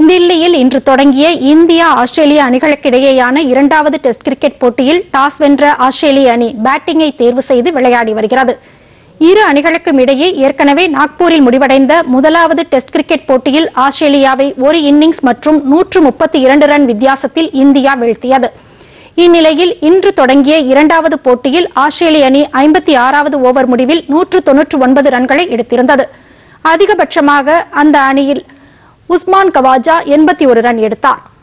தில்லியில் இன்று தொடங்கிய இந்தியா ஆஸ்திரேலியா அணிகளுக்கிடையேயான இரண்டாவது டெஸ்ட் கிரிக்கெட் போட்டியில் டாஸ் வென்ற ஆஸ்திரேலிய அணி பேட்டிங்கை தேர்வு செய்து விளையாடி வருகிறது இரு அணிகளுக்கும் இடையே ஏற்கனவே நாக்பூரில் முடிவடைந்த முதலாவது டெஸ்ட் கிரிக்கெட் போட்டியில் ஆஸ்திரேலியாவை ஒரு இன்னிங்ஸ் மற்றும் நூற்று முப்பத்தி இரண்டு ரன் வித்தியாசத்தில் இந்தியா வீழ்த்தியது இந்நிலையில் இன்று தொடங்கிய இரண்டாவது போட்டியில் ஆஸ்திரேலிய அணி ஐம்பத்தி ஆறாவது ஓவர் முடிவில் நூற்று தொன்னூற்று ஒன்பது ரன்களை எடுத்திருந்தது அதிகபட்சமாக அந்த அணியில் உஸ்மான் கவாஜா எண்பத்தி ஒரு ரன் எடுத்தார்